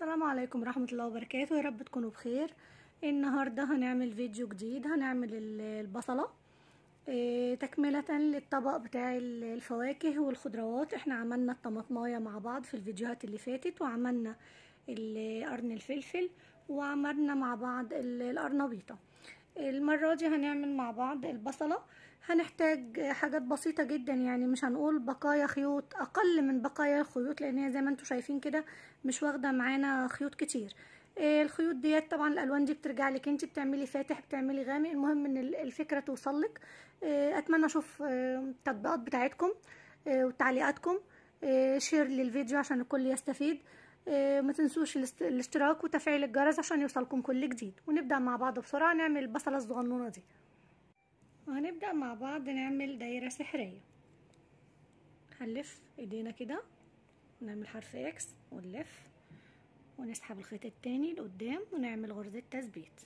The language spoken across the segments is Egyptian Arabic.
السلام عليكم ورحمة الله وبركاته يا رب تكونوا بخير النهاردة هنعمل فيديو جديد هنعمل ال- البصلة إيه، تكملة للطبق بتاع ال- الفواكه والخضروات احنا عملنا الطماطماية مع بعض في الفيديوهات اللي فاتت وعملنا ال- قرن الفلفل وعملنا مع بعض ال- القرنبيطة المرة دي هنعمل مع بعض البصلة هنحتاج حاجات بسيطة جدا يعني مش هنقول بقايا خيوط أقل من بقايا الخيوط لأن هي زي ما انتوا شايفين كده مش واخدة معانا خيوط كتير إيه الخيوط ديت طبعا الألوان دي بترجع لك انت بتعملي فاتح بتعملي غامق المهم ان ال- الفكرة توصلك إيه أتمنى أشوف إيه التطبيقات بتاعتكم إيه وتعليقاتكم إيه شير للفيديو عشان الكل يستفيد إيه ما تنسوش الاست- الاشتراك وتفعيل الجرس عشان يوصلكم كل جديد ونبدأ مع بعض بسرعة نعمل البصلة الصغنونة دي وهنبدأ مع بعض نعمل دايرة سحرية هنلف ايدينا كده ونعمل حرف اكس ونلف ونسحب الخيط التاني لقدام ونعمل غرزة تثبيت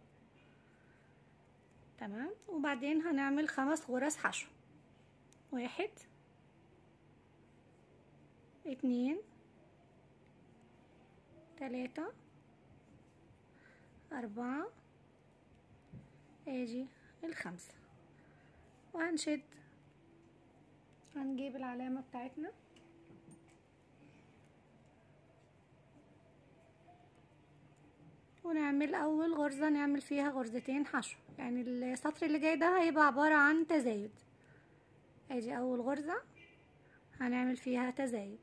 تمام وبعدين هنعمل خمس غرز حشو واحد اتنين تلاتة أربعة اجي الخمسة وهنشد هنجيب العلامة بتاعتنا ونعمل اول غرزة نعمل فيها غرزتين حشو يعني السطر اللي جاي ده هيبقى عبارة عن تزايد ادي اول غرزة هنعمل فيها تزايد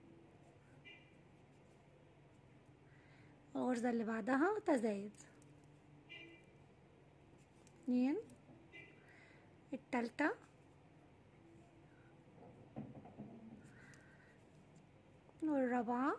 الغرزة اللي بعدها تزايد اتنين التالتة والرابعة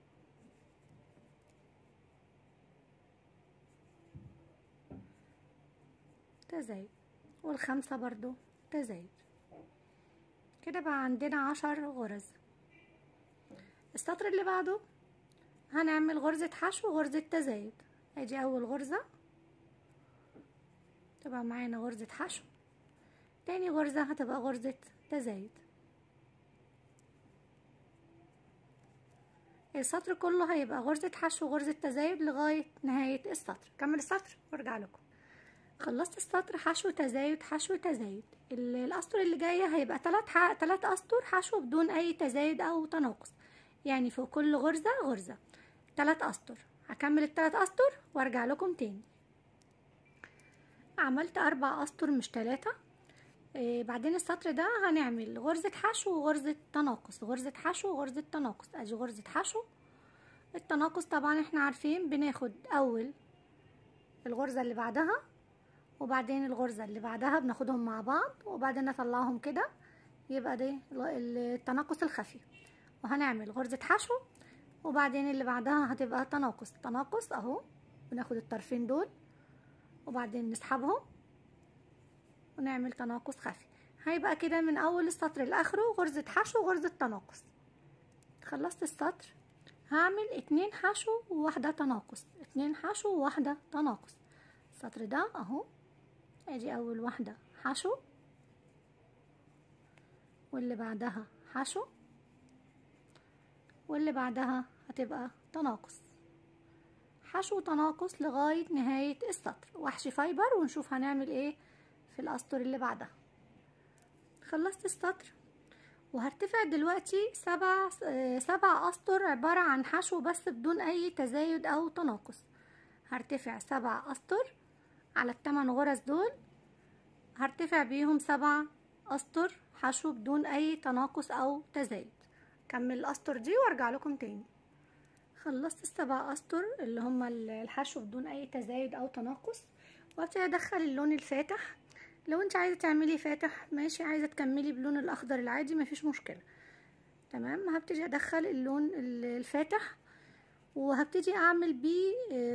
تزايد والخامسة برضو تزايد كده بقى عندنا عشر غرز السطر اللي بعده هنعمل غرزة حشو وغرزة تزايد ادي اول غرزة تبقى معانا غرزة حشو تاني غرزة هتبقى غرزة تزايد السطر كله هيبقى غرزة حشو وغرزة تزايد لغاية نهاية السطر كمل السطر وارجع لكم خلصت السطر حشو تزايد حشو تزايد ال- الاسطر اللي جاية هيبقى تلات ح... تلات اسطر حشو بدون اي تزايد او تناقص يعني فوق كل غرزة غرزة تلات اسطر هكمل التلات اسطر وارجع لكم تاني عملت اربع اسطر مش تلاتة إيه بعدين السطر ده هنعمل غرزة حشو وغرزة تناقص غرزة حشو وغرزة تناقص ادي غرزة حشو التناقص طبعا احنا عارفين بناخد اول الغرزة اللي بعدها وبعدين الغرزة اللي بعدها بناخدهم مع بعض وبعدين نطلعهم كده يبقى ده التناقص الخفي وهنعمل غرزة حشو وبعدين اللي بعدها هتبقى تناقص تناقص اهو بناخد الطرفين دول وبعدين نسحبهم ونعمل تناقص خفي هيبقى كده من اول السطر لاخره غرزة حشو وغرزة تناقص خلصت السطر هعمل اتنين حشو وواحدة تناقص اتنين حشو وواحدة تناقص السطر ده اهو ادي اول واحدة حشو واللي بعدها حشو واللي بعدها هتبقى تناقص حشو تناقص لغاية نهاية السطر وحشي فايبر ونشوف هنعمل ايه في الاسطر اللي بعدها خلصت السطر وهرتفع دلوقتي سبع سبع اسطر عبارة عن حشو بس بدون اي تزايد او تناقص هرتفع سبع اسطر على التمن غرز دول هرتفع بيهم سبع اسطر حشو بدون اي تناقص او تزايد كمل الاسطر دي وارجع لكم تاني خلصت السبع اسطر اللي هما الحشو بدون اي تزايد او تناقص وابتدي ادخل اللون الفاتح لو انت عايزه تعملي فاتح ماشي عايزه تكملي باللون الاخضر العادي مفيش مشكله تمام هبتدي ادخل اللون الفاتح وهبتدي اعمل بيه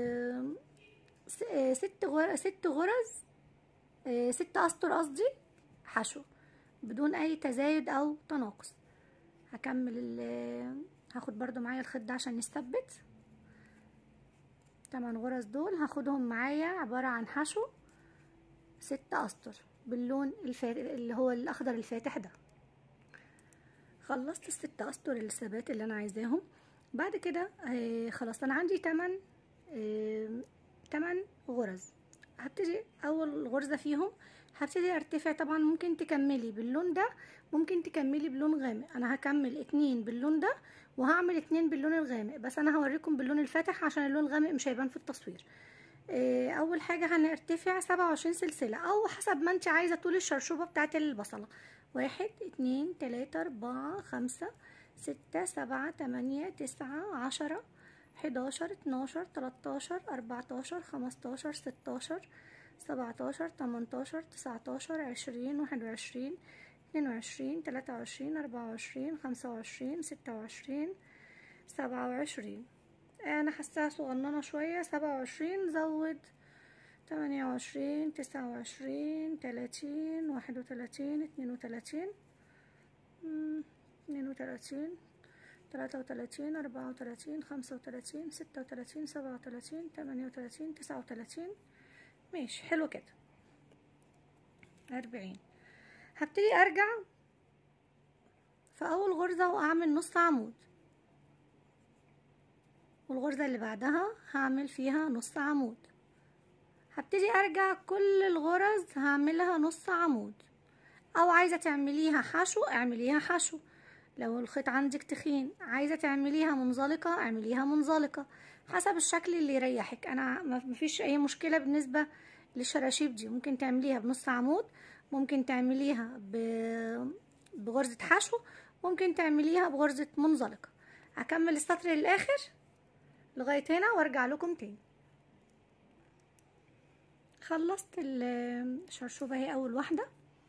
ست غرز ست غرز ست اسطر قصدي حشو بدون اي تزايد او تناقص هكمل هاخد برضو معايا الخيط ده عشان يثبت تمن غرز دول هاخدهم معايا عبارة عن حشو ست اسطر باللون الفاتح اللي هو الاخضر الفاتح ده خلصت الست اسطر الثبات اللي انا عايزاهم بعد كده آه خلاص انا عندي تمن آه تمن غرز هبتدي اول غرزة فيهم هبتدي ارتفع طبعا ممكن تكملي باللون ده ممكن تكملي بلون غامق انا هكمل اتنين باللون ده وهعمل اتنين باللون الغامق بس انا هوريكم باللون الفاتح عشان اللون الغامق مش هيبان في التصوير آه اول حاجة هنرتفع سبعة وعشرين سلسلة او حسب ما انت عايزة طول الشرشوبة بتاعت البصلة واحد اتنين تلاتة اربعة خمسة ستة سبعة تمانية تسعة عشرة حداشر اتناشر تلاتاشر اربعتاشر خمستاشر ستاشر سبعتاشر تمنتاشر تسعتاشر عشرين واحد وعشرين اتنين وعشرين تلاتة وعشرين اربعة وعشرين خمسة وعشرين ستة وعشرين سبعة وعشرين انا حاساها صغننة شوية سبعة وعشرين زود تمانية وعشرين تسعة وعشرين تلاتين واحد وتلاتين اتنين وتلاتين اتنين وتلاتين تلاتة وتلاتين أربعة وتلاتين خمسة وتلاتين ستة وتلاتين سبعة وتلاتين تمانية وتلاتين تسعة وتلاتين ماشي حلو كده أربعين هبتدي أرجع في أول غرزة وأعمل نص عمود والغرزة اللي بعدها هعمل فيها نص عمود هبتدي أرجع كل الغرز هعملها نص عمود أو عايزة تعمليها حشو اعمليها حشو لو الخيط عندك تخين عايزة تعمليها منزلقة اعمليها منزلقة حسب الشكل اللي يريحك انا مفيش اي مشكلة بالنسبة للشراشيب دي ممكن تعمليها بنص عمود ممكن تعمليها بغرزة حشو ممكن تعمليها بغرزة منزلقة هكمل السطر للاخر لغاية هنا وارجع لكم تاني خلصت الشرشوبة اهي اول واحدة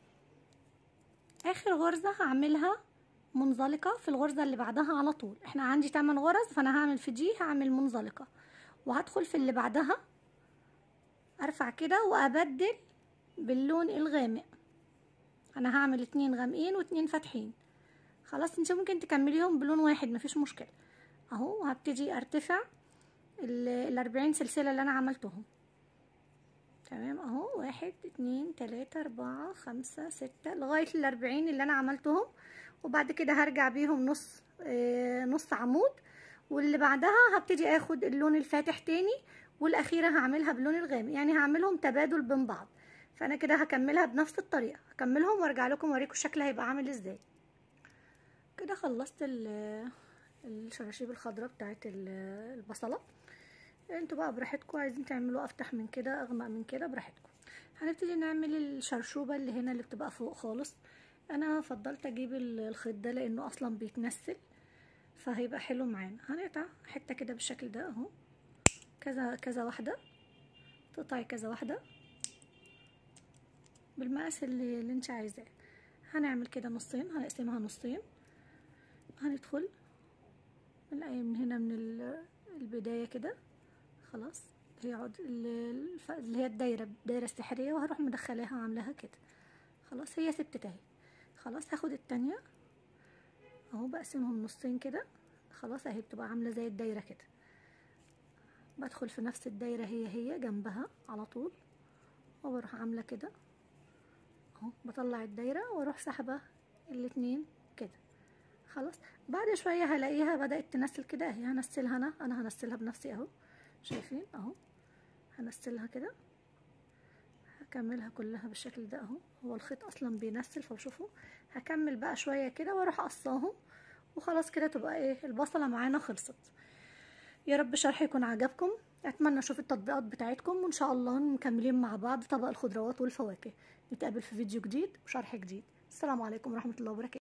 اخر غرزة هعملها منزلقة في الغرزة اللي بعدها على طول احنا عندي 8 غرز فانا هعمل في دي هعمل منزلقة وهدخل في اللي بعدها ارفع كده وابدل باللون الغامق انا هعمل اتنين غامقين واتنين فاتحين خلاص انت ممكن تكمليهم بلون واحد مفيش مشكلة اهو هبتدي ارتفع الاربعين سلسلة اللي انا عملتهم تمام اهو واحد اتنين تلاتة اربعة خمسة ستة لغاية الاربعين اللي انا عملتهم وبعد كده هرجع بيهم نص آه نص عمود واللي بعدها هبتدي اخد اللون الفاتح تاني والاخيرة هعملها باللون الغامق يعني هعملهم تبادل بين بعض فانا كده هكملها بنفس الطريقة هكملهم وارجع لكم اوريكم الشكل هيبقى عامل ازاي كده خلصت الشراشيب الخضراء بتاعت البصلة انتوا بقى براحتكم عايزين تعملوا افتح من كده اغمق من كده براحتكم هنبتدي نعمل الشرشوبة اللي هنا اللي بتبقى فوق خالص انا فضلت اجيب الخيط ده لانه اصلا بيتنسل فهيبقى حلو معانا هنقطع حته كده بالشكل ده اهو كذا كذا واحده تقطعي كذا واحده بالمقاس اللي, اللي انت عايزاه هنعمل كده نصين هنقسمها نصين هندخل من اي من هنا من البدايه كده خلاص هي عود اللي هي الدايره الدايره السحريه وهروح مدخلاها وعاملاها كده خلاص هي ثبتت اهي خلاص هاخد التانية اهو بقسمهم نصين كده خلاص اهي بتبقى عاملة زي الدايرة كده بدخل في نفس الدايرة هي هي جنبها على طول وبروح عاملة كده اهو بطلع الدايرة واروح سحبة الاتنين كده خلاص بعد شوية هلاقيها بدأت تنسل كده اهي هنسلها انا انا هنسلها بنفسي اهو شايفين اهو هنسلها كده هكملها كلها بالشكل ده اهو هو الخيط اصلا بينسل فشوفوا هكمل بقى شويه كده واروح اقصاهم وخلاص كده تبقى ايه البصله معانا خلصت يا رب الشرح يكون عجبكم اتمنى اشوف التطبيقات بتاعتكم وان شاء الله مكملين مع بعض طبق الخضروات والفواكه نتقابل في فيديو جديد وشرح جديد السلام عليكم ورحمه الله وبركاته